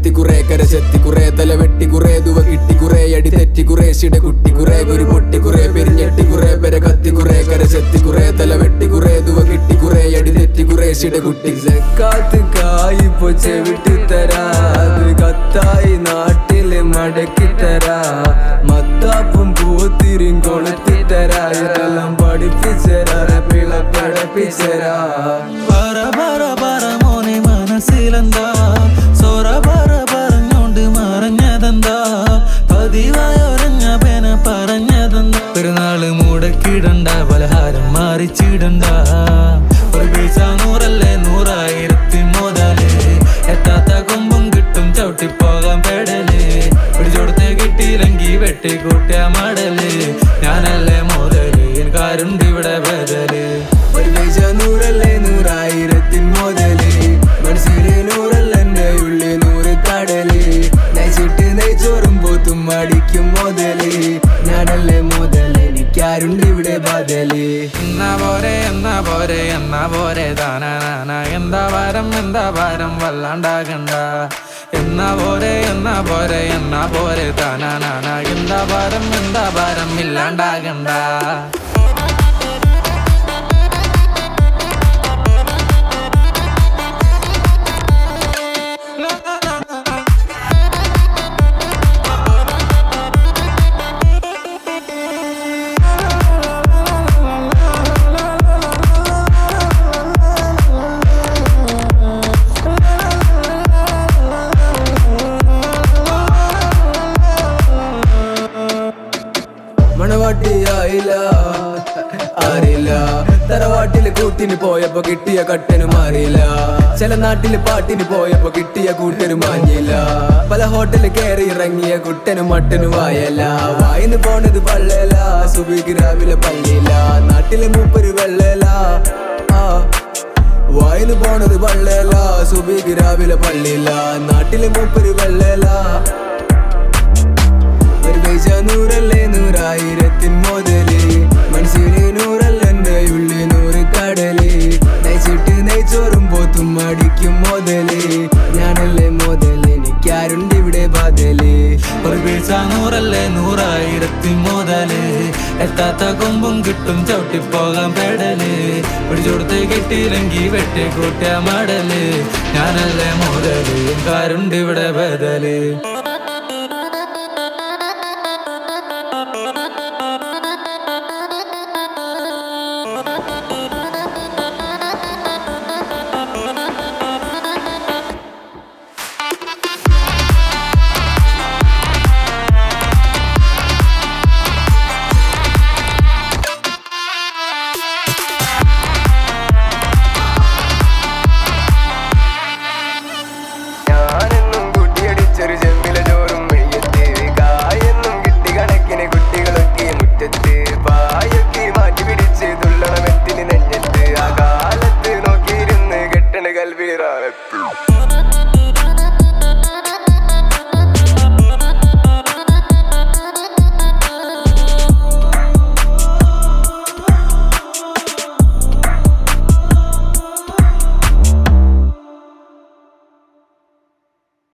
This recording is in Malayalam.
കത്തി കുറെ കര ചെത്തി കുറെ തല വെട്ടി കുറെ ദുവ കിട്ടി കുറെ അടി തെറ്റി കുറെ ശിട കുട്ടി കുറെ കുരു പൊട്ടി കുറെ പെരിഞ്ഞെട്ടി കുറെ പെര കത്തി കുറെ കര ചെത്തി കുറെ തല വെട്ടി കുറെ ദുവ കിട്ടി കുറെ അടി തെറ്റി കുറെ ശിട കുട്ടി കാത്ത് കായിപ്പോ ചെവിട്ടി തരാ അത് കത്തായി നാട്ടില് മടക്കി തരാ മത്താപ്പും പൂത്തിരിയും കൊളുത്തി തരാ ഇതെല്ലാം പഠിപ്പിച്ചരാ പിള പഠിപ്പിച്ചരാ പറ പറ പറ മോനെ മനസ്സിലെന്താ സൊറ പറ പറഞ്ഞോണ്ട് മറഞ്ഞതെന്താ പതിവായൊരഞ്ഞ പേന പറഞ്ഞതെന്താ പെരുന്നാള് മുടക്കിടണ്ട പലഹാരം മാറിച്ചിടണ്ട ഒരു പൈസ നൂറല്ലേ നൂറായിരത്തി മുതല് എത്താത്ത കൊമ്പും കിട്ടും ചവിട്ടിപ്പോകാൻ പെടല് പിടിച്ചോടത്തെ കിട്ടിയില്ലെങ്കി വെട്ടിക്കൂട്ടിയ മടല് ഞാനല്ലേ മുതല് എനിക്കാരുണ്ട് ഇവിടെ ബദല് ഒരു പൈസ നൂറല്ലേ നൂറായിരത്തിൻ മുതല് മനസ്സിലെ നൂറല്ല എന്റെ ഉള്ളിൽ നൂറ് കടല് നയിച്ചിട്ട് നെയ്ച്ചോറും പോത്തും അടിക്കും മുതല് ഞാനല്ലേ മുതല് എനിക്കാരുണ്ട് ഇവിടെ ബദല് എന്നാ പോരെ എന്നാ പോരെ എന്നാ പോരെ താനാന എന്താ ഭാരം എന്താ ഭാരം വല്ലാണ്ടാകണ്ട എന്നാ പോരെ എന്നാ പോരെ എന്നാ പോരെ താനാന എന്താ ഭാരം എന്താ ഭാരം ഇല്ലാണ്ടാകണ്ട മണവാട്ടിയായില്ല അറിയില്ല തറവാട്ടില് കൂട്ടിന് പോയപ്പോ കിട്ടിയ കട്ടനും അറിയില്ല ചില നാട്ടില് പാട്ടിന് പോയപ്പോ കിട്ടിയ കൂട്ടനും മാഞ്ഞില്ല പല ഹോട്ടലിൽ കയറി ഇറങ്ങിയ കുട്ടനും മട്ടനും വായല്ല വായിന്ന് പോണത് പള്ളല സുബിക്ക് രാവിലെ പള്ളിയില്ല നാട്ടിലെ മൂപ്പര് വെള്ളല ആ വായിന്ന് പോണത് പള്ളല സുബിക്ക് രാവിലെ പള്ളിയില്ല നാട്ടിലെ മൂപ്പര് വെള്ളല ഒരു പൈസ നൂറല്ലേ നൂറായിരത്തിൻ മുതല് മനസ്സിലെ നൂറല്ല എന്റെ ഉള്ളിൽ നൂറ് കടല് നയിച്ചിട്ട് നെയ്ച്ചോറും പോത്തും അടിക്കും മുതല് ഞാനല്ലേ മുതല് എനിക്കാരുണ്ട് ഇവിടെ ബദല് ഒരു പൈസ നൂറല്ലേ നൂറായിരത്തി മുതല് എത്താത്ത കൊമ്പും കിട്ടും ചവിട്ടിപ്പോകാൻ പെടല് പിടിച്ചോടത്ത് കിട്ടിയില്ലെങ്കി വെട്ടിക്കൂട്ടിയ മടല് ഞാനല്ലേ മുതല് കാരുണ്ട് ഇവിടെ ബദല്